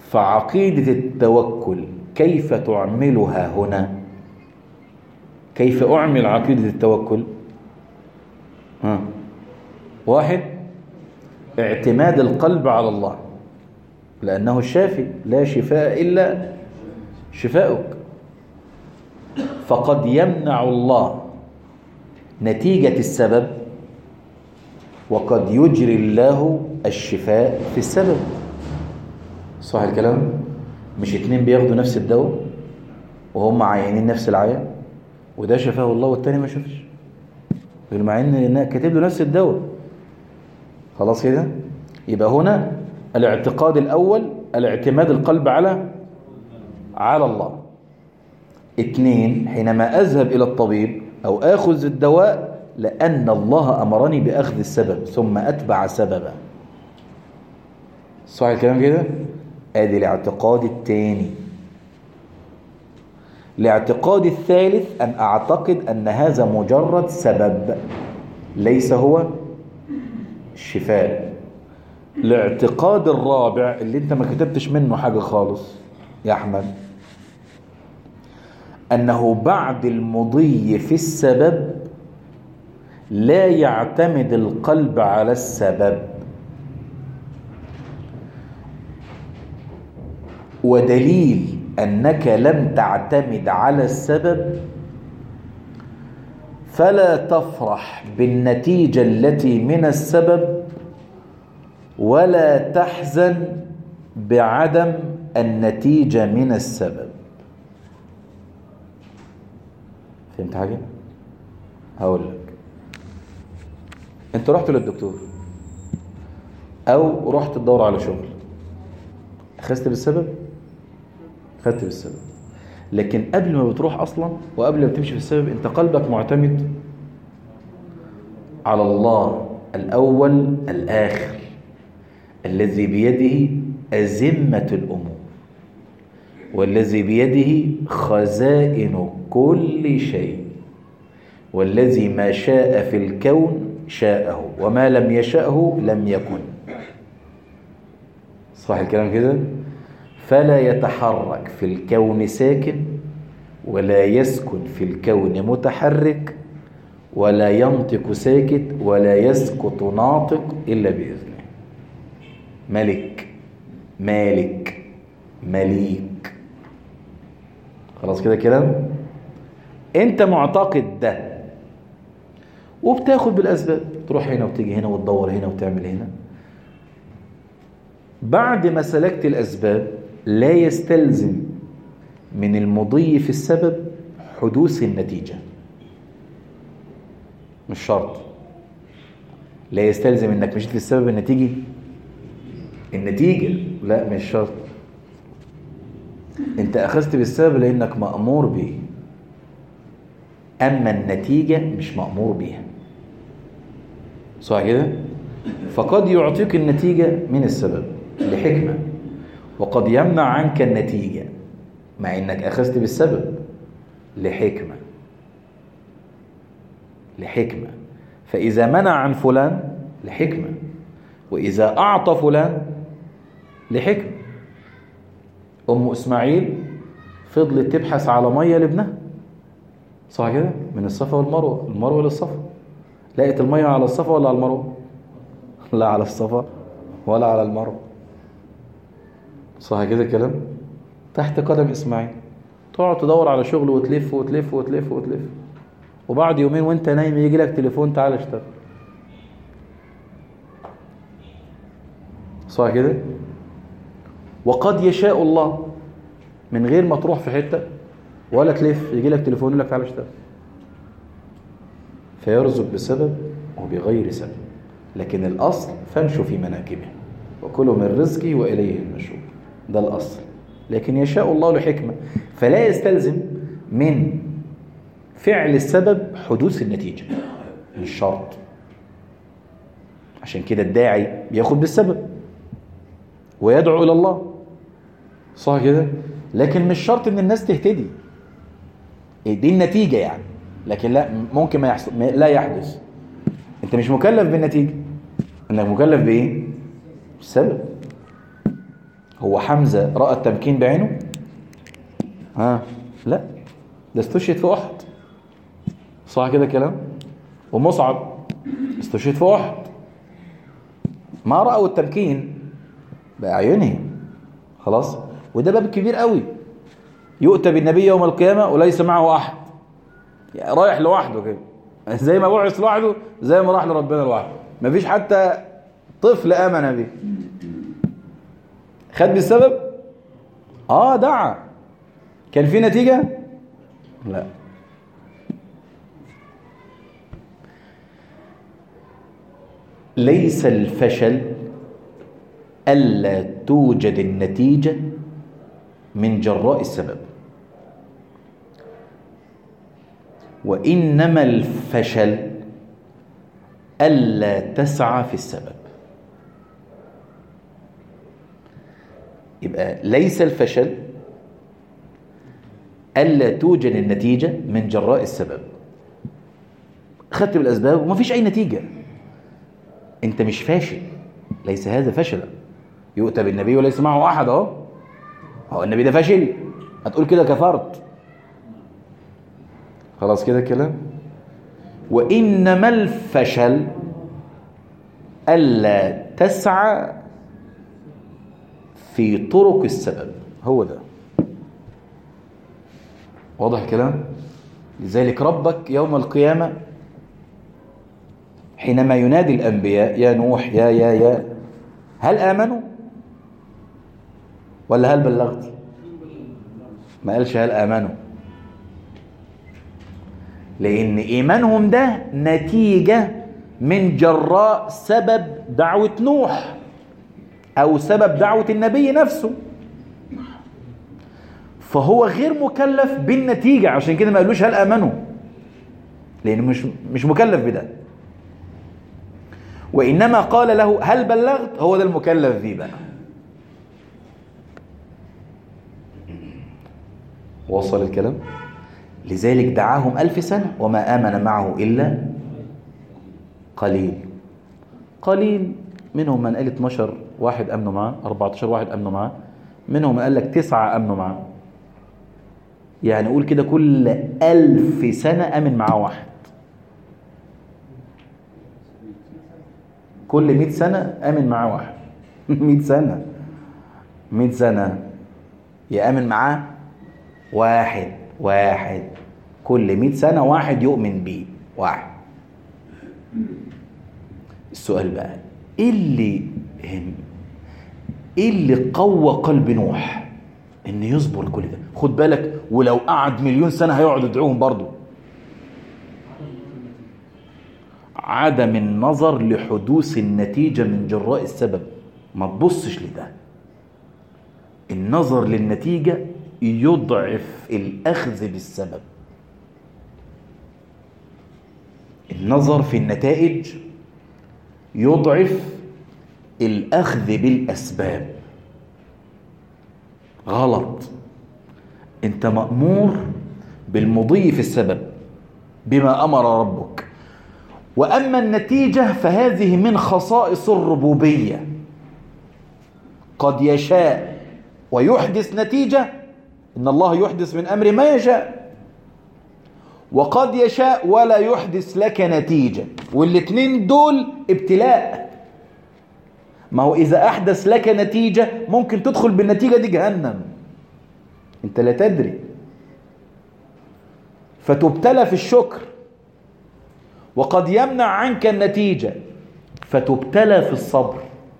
فعقيدة التوكل كيف تعملها هنا كيف أعمل عقيدة التوكل ها واحد اعتماد القلب على الله لأنه الشافي لا شفاء إلا شفاؤك فقد يمنع الله نتيجة السبب وقد يجري الله الشفاء في السبب صح الكلام مش اتنين بياخدوا نفس الدواء وهم عينين نفس العيان وده شفاه الله والتاني ما شافش مع ان كاتب له نفس الدواء خلاص كده يبقى هنا الاعتقاد الاول الاعتماد القلب على على الله اثنين حينما اذهب الى الطبيب او اخذ الدواء لان الله امرني باخذ السبب ثم اتبع سببا صح الكلام كده ادي الاعتقاد الثاني الاعتقاد الثالث أن أعتقد أن هذا مجرد سبب ليس هو الشفاء الاعتقاد الرابع اللي انت ما كتبتش منه حاجة خالص يا أحمد أنه بعد المضي في السبب لا يعتمد القلب على السبب ودليل أنك لم تعتمد على السبب فلا تفرح بالنتيجة التي من السبب ولا تحزن بعدم النتيجة من السبب فهمت حاجة؟ هقول لك انت رحت للدكتور او رحت تدور على شغل اخذت بالسبب خدت بالسبب لكن قبل ما بتروح اصلا وقبل ما تمشي في السبب انت قلبك معتمد على الله الاول الاخر الذي بيده ازمه الامور والذي بيده خزائن كل شيء والذي ما شاء في الكون شاءه وما لم يشأه لم يكن صح الكلام كده فلا يتحرك في الكون ساكن ولا يسكن في الكون متحرك ولا ينطق ساكت ولا يسكت ناطق إلا بإذنه ملك مالك مليك خلاص كده كلام انت معتقد ده وبتاخد بالاسباب تروح هنا وتيجي هنا وتدور هنا وتعمل هنا بعد ما سلكت الاسباب لا يستلزم من المضي في السبب حدوث النتيجه مش شرط لا يستلزم انك مشيت في السبب النتيجه النتيجه لا مش شرط انت اخذت بالسبب لانك مامور به اما النتيجه مش مامور بيها صح كده فقد يعطيك النتيجه من السبب لحكمه وقد يمنع عنك النتيجه مع انك اخذت بالسبب لحكمه لحكمه فاذا منع عن فلان لحكمه واذا اعطى فلان لحكمه ام اسماعيل فضلت تبحث على ميه لابنها صح كده من الصفا والمروه المروه للصفا لقيت الميه على الصفا ولا على المروه لا على الصفا ولا على المروه صح كده الكلام تحت قدم اسماعيل تقعد تدور على شغل وتلف وتلف وتلف وتلف وبعد يومين وانت نايم يجي لك تليفون تعالى اشتغل صح كده وقد يشاء الله من غير ما تروح في حته ولا تلف يجي لك تليفون يقول لك تعالى اشتغل فيرزق بسبب وبغير سبب لكن الاصل فامشوا في مناكبه وكلوا من رزقه واليه النشور ده الاصل لكن يشاء الله لحكمه فلا يستلزم من فعل السبب حدوث النتيجه مش شرط عشان كده الداعي بياخد بالسبب ويدعو الى الله صح كده لكن مش شرط ان الناس تهتدي دي النتيجة يعني لكن لا ممكن ما يحصل لا يحدث انت مش مكلف بالنتيجة انك مكلف بايه بالسبب هو حمزة رأى التمكين بعينه ها لا ده استشهد في أحد صح كده كلام ومصعب استشهد في أحد ما رأوا التمكين بأعينهم خلاص وده باب كبير قوي يؤتى بالنبي يوم القيامة وليس معه أحد يعني رايح لوحده كده زي ما بعث لوحده زي ما راح لربنا لوحده مفيش حتى طفل آمن به خد بالسبب اه دعا كان في نتيجة لا ليس الفشل ألا توجد النتيجة من جراء السبب وإنما الفشل ألا تسعى في السبب يبقى ليس الفشل ألا توجد النتيجة من جراء السبب خدت بالأسباب وما فيش أي نتيجة أنت مش فاشل ليس هذا فشلا يؤتى بالنبي وليس معه أحد أهو هو النبي ده فاشل هتقول كده كفرت خلاص كده الكلام وإنما الفشل ألا تسعى في طرق السبب هو ده واضح الكلام لذلك ربك يوم القيامة حينما ينادي الأنبياء يا نوح يا يا يا هل آمنوا ولا هل بلغت ما قالش هل آمنوا لأن إيمانهم ده نتيجة من جراء سبب دعوة نوح أو سبب دعوة النبي نفسه فهو غير مكلف بالنتيجة عشان كده ما قالوش هل آمنوا لأنه مش مش مكلف بده وإنما قال له هل بلغت هو ده المكلف بيه بقى وصل الكلام لذلك دعاهم ألف سنة وما آمن معه إلا قليل قليل منهم من قال 12 واحد أمنوا معاه 14 واحد أمنوا معاه منهم من قال لك تسعة أمنوا معاه يعني قول كده كل ألف سنة أمن معاه واحد كل مئة سنة أمن معاه واحد مئة سنة مئة سنة يأمن معاه واحد واحد كل مئة سنة واحد يؤمن بيه واحد السؤال بقى ايه اللي ايه اللي قوى قلب نوح ان يصبر كل ده خد بالك ولو قعد مليون سنة هيقعد يدعوهم برضه عدم النظر لحدوث النتيجة من جراء السبب ما تبصش لده النظر للنتيجة يضعف الأخذ بالسبب النظر في النتائج يضعف الأخذ بالأسباب غلط أنت مأمور بالمضي في السبب بما أمر ربك وأما النتيجة فهذه من خصائص الربوبية قد يشاء ويحدث نتيجة إن الله يحدث من أمر ما يشاء وقد يشاء ولا يحدث لك نتيجة والاثنين دول ابتلاء ما هو إذا أحدث لك نتيجة ممكن تدخل بالنتيجة دي جهنم أنت لا تدري فتبتلى في الشكر وقد يمنع عنك النتيجة فتبتلى في الصبر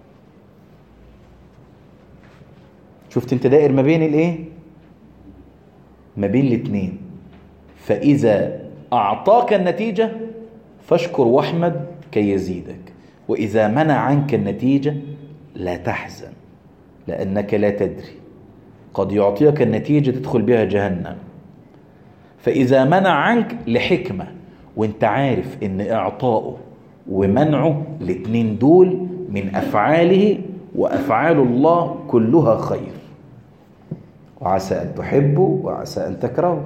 شفت انت دائر ما بين الايه ما بين الاثنين فإذا أعطاك النتيجة فاشكر واحمد كي يزيدك وإذا منع عنك النتيجة لا تحزن لأنك لا تدري قد يعطيك النتيجة تدخل بها جهنم فإذا منع عنك لحكمة وانت عارف ان اعطائه ومنعه الاتنين دول من افعاله وافعال الله كلها خير وعسى ان تحبوا وعسى ان تكرهوا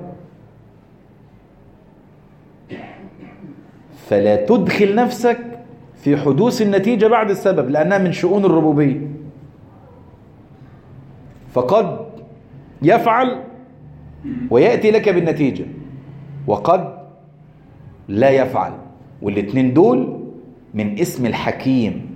فلا تدخل نفسك في حدوث النتيجة بعد السبب لأنها من شؤون الربوبية فقد يفعل ويأتي لك بالنتيجة وقد لا يفعل والاثنين دول من اسم الحكيم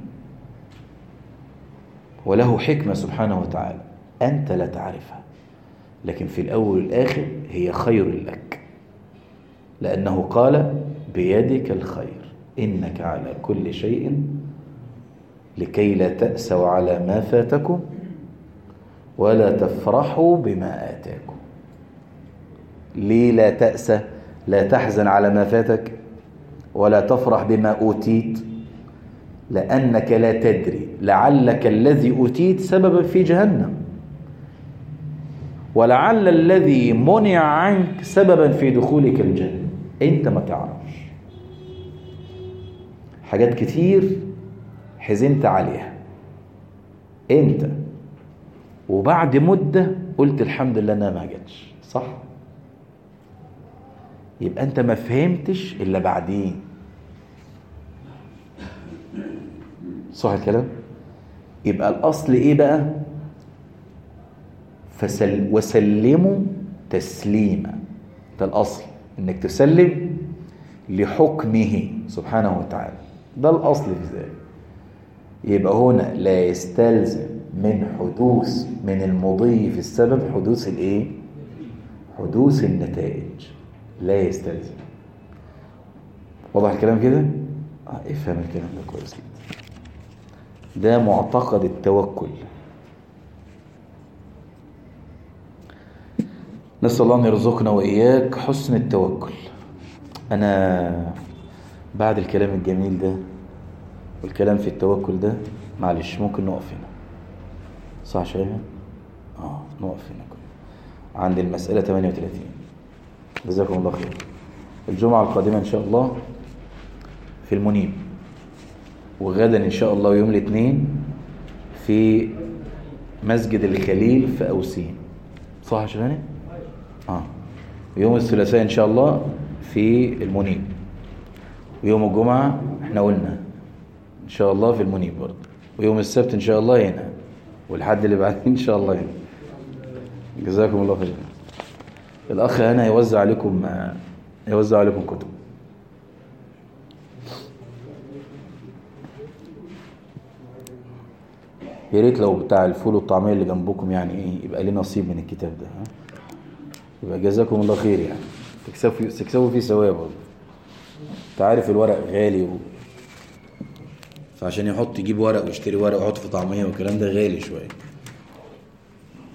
وله حكمة سبحانه وتعالى أنت لا تعرفها لكن في الأول والآخر هي خير لك لأنه قال بيدك الخير إنك على كل شيء لكي لا تأسوا على ما فاتكم ولا تفرحوا بما آتاكم ليه لا تأسى لا تحزن على ما فاتك ولا تفرح بما أوتيت لأنك لا تدري لعلك الذي أوتيت سببا في جهنم ولعل الذي منع عنك سببا في دخولك الجنة انت ما تعرفش حاجات كتير حزنت عليها انت وبعد مدة قلت الحمد لله انها ما جاتش صح يبقى انت ما فهمتش الا بعدين صح الكلام يبقى الاصل ايه بقى فسل وسلموا تسليما ده الاصل انك تسلم لحكمه سبحانه وتعالى ده الاصل في ذلك يبقى هنا لا يستلزم من حدوث من المضي في السبب حدوث الايه حدوث النتائج لا يستلزم واضح الكلام كده اه افهم الكلام ده كويس جدا ده معتقد التوكل نسأل الله أن يرزقنا وإياك حسن التوكل أنا بعد الكلام الجميل ده والكلام في التوكل ده معلش ممكن نقف هنا صح شايفة؟ اه نقف هنا كده عند المسألة 38 جزاكم الله خير الجمعة القادمة إن شاء الله في المنيب وغدا إن شاء الله يوم الاثنين في مسجد الخليل في أوسين صح يا شباني؟ اه يوم الثلاثاء إن شاء الله في المنيب ويوم الجمعة احنا قلنا إن شاء الله في المنيب برضه ويوم السبت إن شاء الله هنا والحد اللي بعدين إن شاء الله هنا جزاكم الله خير الأخ هنا هيوزع عليكم هيوزع عليكم كتب يا ريت لو بتاع الفول والطعمية اللي جنبكم يعني ايه يبقى ليه نصيب من الكتاب ده ها يبقى جزاكم الله خير يعني تكسبوا تكسبوا فيه ثواب والله انت عارف الورق غالي و... فعشان يحط يجيب ورق ويشتري ورق ويحط في طعمية والكلام ده غالي شويه